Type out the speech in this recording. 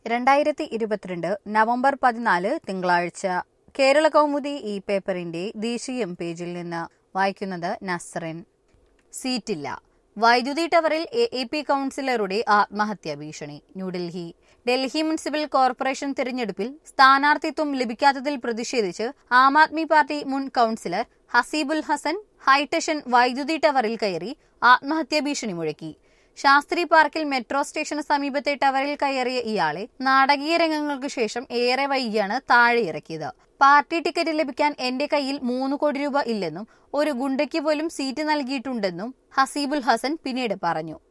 രണ്ടായിരത്തി ഇരുപത്തിരണ്ട് നവംബർ പതിനാല് തിങ്കളാഴ്ച കേരള കൗമുദി ഈ പേപ്പറിന്റെ ദേശീയം പേജിൽ നിന്ന് വായിക്കുന്നത് നസ്റിൻ സീറ്റില്ല വൈദ്യുതി ടവറിൽ എ എ പി കൌൺസിലറുടെ ആത്മഹത്യാ ഭീഷണി ന്യൂഡൽഹി ഡൽഹി മുനിസിപ്പൽ കോർപ്പറേഷൻ തിരഞ്ഞെടുപ്പിൽ സ്ഥാനാർത്ഥിത്വം ലഭിക്കാത്തതിൽ പ്രതിഷേധിച്ച് ആം ആദ്മി പാർട്ടി മുൻ കൌൺസിലർ ഹസീബുൽ ഹസൻ ഹൈടെഷൻ വൈദ്യുതി ടവറിൽ കയറി ആത്മഹത്യാ ഭീഷണി മുഴക്കി ശാസ്ത്രി പാർക്കിൽ മെട്രോ സ്റ്റേഷന് സമീപത്തെ ടവറിൽ കയറിയ ഇയാളെ നാടകീയ രംഗങ്ങൾക്ക് ശേഷം ഏറെ വൈകിയാണ് താഴെ ഇറക്കിയത് പാർട്ടി ടിക്കറ്റ് ലഭിക്കാൻ എന്റെ കയ്യിൽ മൂന്ന് കോടി രൂപ ഇല്ലെന്നും ഒരു ഗുണ്ടയ്ക്ക് പോലും സീറ്റ് നൽകിയിട്ടുണ്ടെന്നും ഹസീബുൽ ഹസൻ പിന്നീട് പറഞ്ഞു